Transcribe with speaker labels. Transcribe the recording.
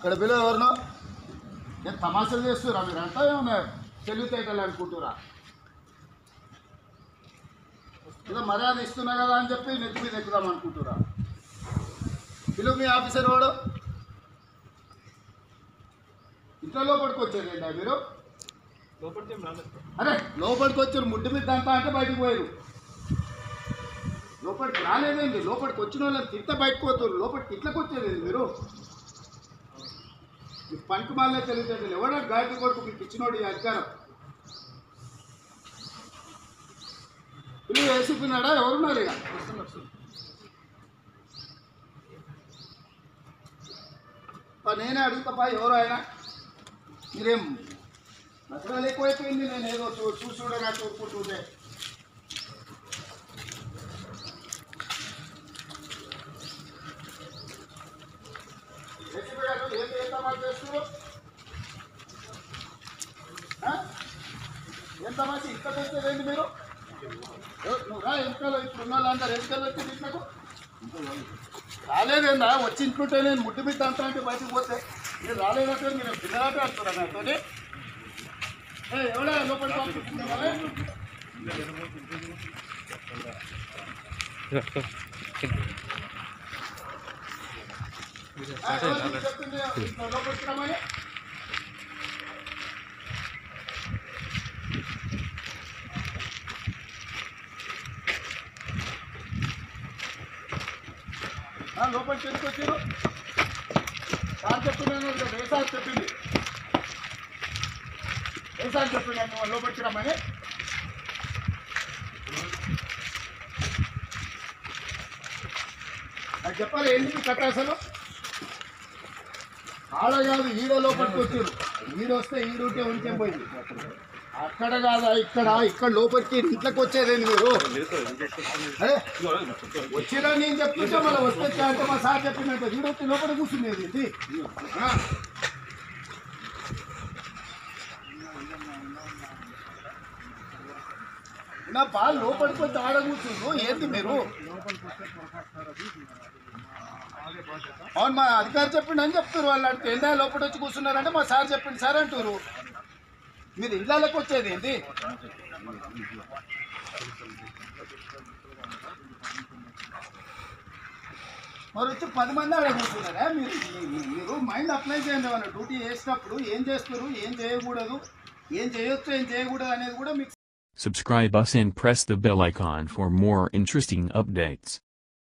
Speaker 1: ఇక్కడ పిల్లలు ఎవరినో నేను తమాషాలు చేస్తురా మీరు అంతా ఏమన్నా తెలివితేటలు అనుకుంటురా ఏదో మర్యాద ఇస్తున్నా కదా అని చెప్పి నెత్తి మీద ఎక్కుదాం అనుకుంటురా పిలువు మీ ఆఫీసర్ వాడు ఇంట్లో లోపలికి వచ్చేది ఏంటా మీరు అరే లోపలికి వచ్చారు ముడ్డు మీద అంతా అంటే బయటకు పోయారు లోపలికి రాలేదండి లోపలికి వచ్చిన వాళ్ళని తిట్ట బయటకు పోతారు లోపలికి ఇట్లకి వచ్చేది మీరు ఈ పంట మాలే తెలియదు ఎవడో గాయత్రి కొడుకు మీకు ఇచ్చినోడు ఈ అధికారం పిల్లలు వేసుకున్నాడా ఎవరున్నారు ఇక పా, నేనే అడుగుతా పా ఎవరు ఆయన మీరేం నచ్చడం ఎక్కువైపోయింది నేను ఏదో చూ చూసి చూడగా చూసుకుంటుంటే ఏసీపీ గారు, ఏంటి ఏం తమాషా చేస్తున్నారు? ఆ? ఏం తమాషా ఇంతకు వచ్చేదేంటి మీరు ఏ, నువ్వు రా ఎంకలు ఇప్పుడు ఉన్న వాళ్ళందరూ ఎంకలు వచ్చి ఇంట్లోకు రాలేదేందా వచ్చి ఇంట్లుంటే నేను ముడ్డు బిడ్డ అంతా అంటే బయటకు పోతే మీరు రాలేదంటే మీరు పిల్లలాట ఆడుతున్నా నాతో ఏ ఎవడా లోపలికి పంపిస్తున్నావా? ఆ, ఎవరు నీకు చెప్తుంది ఇంట్లో లోపలికి రమ్మని? ఆ, లోపలికి ఎందుకు వచ్చారు సార్ చెప్తున్నాను కదా ఏ సార్ చెప్పింది ఏ సార్ చెప్తున్నాను లోపలికి రమ్మని అది చెప్పాలి ఏంటి మీ కథ అసలు ఆడ కాదు ఈడ లోపలికి వచ్చారు ఈడ వస్తే ఈడుంటే ఉంటే పోయింది అక్కడ కాదా ఇక్కడ ఇక్కడ లోపలికి ఇంట్లోకి వచ్చేదేంటి మీరు అరే వచ్చిరా నేను చెప్తుంటే మళ్ళీ వస్తే అంటే మా సార్ చెప్పినట్టు వీడు వచ్చి లోపల కూర్చునేది ఇది ఆ. నా పాలు లోపలికి వచ్చి ఆడ కూర్చుండు ఏంటి మీరు అవును మా అధికారి చెప్పిండు అని చెప్తారు వాళ్ళు అంటే ఎండా లోపల వచ్చి కూర్చున్నారంటే మా సార్ చెప్పిండు సార్ అంటారు మీరు ఇళ్ళకి వచ్చేది ఏంటి మరి వచ్చి పది మంది ఆడ కూర్చున్నారా మీరు మీ- మీరు మైండ్ అప్లై చేయండి ఏమన్నా డ్యూటీ చేసినప్పుడు ఏం చేస్తారు ఏం చేయకూడదు ఏం చేయొచ్చు ఏం చేయకూడదు అనేది కూడా మీకు
Speaker 2: Subscribe us and press the bell icon for more interesting updates.